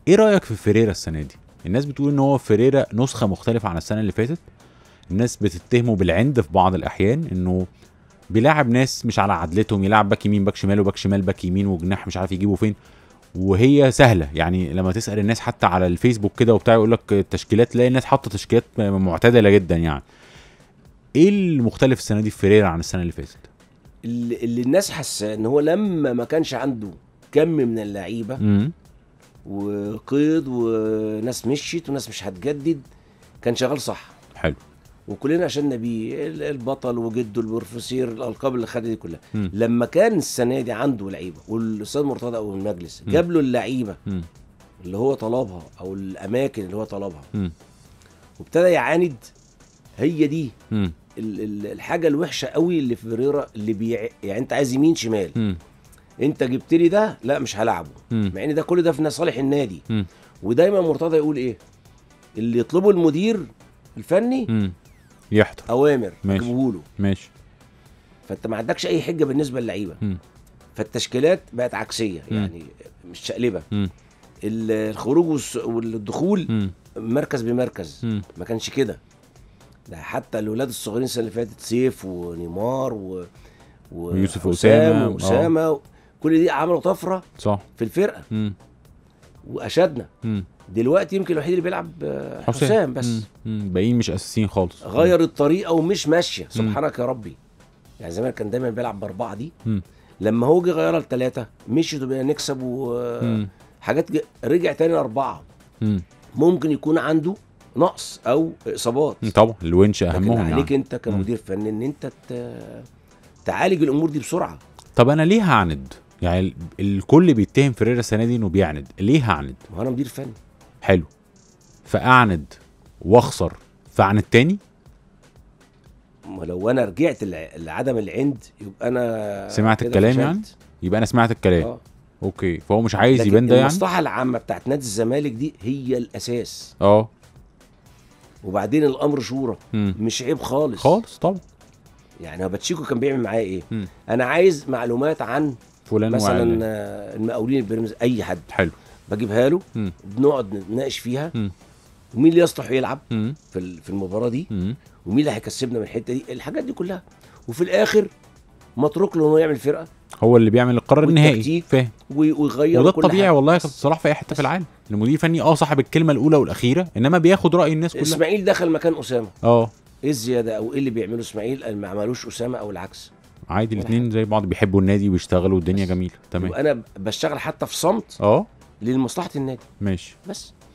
ايه رايك في فيريرا السنه دي الناس بتقول ان هو فيريرا نسخه مختلفه عن السنه اللي فاتت الناس بتتهمه بالعند في بعض الاحيان انه بيلاعب ناس مش على عدلتهم يلعب باك يمين باك شمال وباك شمال باك يمين وجناح مش عارف يجيبه فين وهي سهله يعني لما تسال الناس حتى على الفيسبوك كده وبتاع يقول لك التشكيلات تلاقي الناس حاطه تشكيلات معتدله جدا يعني ايه المختلف السنه دي في فيريرا عن السنه اللي فاتت اللي, اللي الناس حاسه ان هو لما ما كانش عنده كم من اللعيبه امم وقيد وناس مشيت وناس مش هتجدد كان شغال صح حلو وكلنا عشان بيه ال- البطل وجده البروفيسير الالقاب اللي خدها دي كلها مم. لما كان السنه دي عنده لعيبه والاستاذ مرتضى او المجلس مم. جاب له اللعيبه مم. اللي هو طلبها او الاماكن اللي هو طلبها مم. وابتدى يعاند هي دي مم. ال- ال- الحاجه الوحشه قوي اللي في فيريرا اللي بيع يعني انت عايز يمين شمال مم. انت جبت لي ده لا مش هلعبه مم. مع ان ده كل ده في صالح النادي مم. ودايما مرتضى يقول ايه اللي يطلبه المدير الفني مم. يحضر اوامر ماشي. جيبوه له ماشي فانت ما عندكش اي حجه بالنسبه للعيبه مم. فالتشكيلات بقت عكسيه مم. يعني مش شقلبه مم. ال- الخروج والس- والدخول مم. مركز بمركز مم. ما كانش كده ده حتى الاولاد الصغيرين السنه اللي فاتت سيف ونيمار و... و... ويوسف وسام وأسامة. واسامه و... كل دي عملوا طفره صح في الفرقه مم. واشدنا مم. دلوقتي يمكن الوحيد اللي بيلعب آه، حسام بس مم. مم. باقيين مش اساسيين خالص غير الطريقه ومش ماشيه سبحانك يا ربي يعني زمان كان دايما بيلعب باربعه دي مم. لما هو جه غيرها لثلاثه مشيت وبقينا نكسب مم. وحاجات ج... رجع تاني اربعه مم. ممكن يكون عنده نقص او اصابات مم. طبعا الونش لكن اهمهم عليك يعني انت كمدير فني ان انت ت... تعالج الامور دي بسرعه طب انا ليه هعند يعني ال- الكل بيتهم فيريرا السنه دي انه بيعند ليه هعند ما هو انا مدير فني حلو فاعند واخسر فاعند تاني ما لو انا رجعت لع- لعدم العند يبقى انا سمعت كده الكلام فشلت. يعني؟ يبقى انا سمعت الكلام اه اوكي فهو مش عايز لكن يبان ده يعني المصلحه العامه بتاعت نادي الزمالك دي هي الاساس اه وبعدين الامر شورى مم. مش عيب خالص خالص طبعا يعني هو باتشيكو كان بيعمل معايا ايه مم. انا عايز معلومات عن فلان مثلا وعلان. آه، المقاولين البيراميدز اي حد حلو بجيبها له مم. بنقعد نتناقش فيها مم. ومين اللي يصلح يلعب مم. في ال- في المباراه دي مم. ومين اللي هيكسبنا من الحته دي الحاجات دي كلها وفي الاخر متروك له انه يعمل فرقه هو اللي بيعمل القرار النهائي والتكتيك فاهم وي- ويغير وده كل الطبيعي حاجة. والله يا بس. كابتن صلاح في اي حته بس. في العالم المدير الفني اه صاحب الكلمه الاولى والاخيره انما بياخد راي الناس كلها اسماعيل دخل مكان اسامه اه ايه الزياده او ايه اللي بيعمله اسماعيل اللي ما عملوش اسامه او العكس عادي ولا الاثنين زي بعض بيحبوا النادي ويشتغلوا والدنيا بس. جميله تمام وانا بشتغل حتى في صمت اه لمصلحه النادي ماشي بس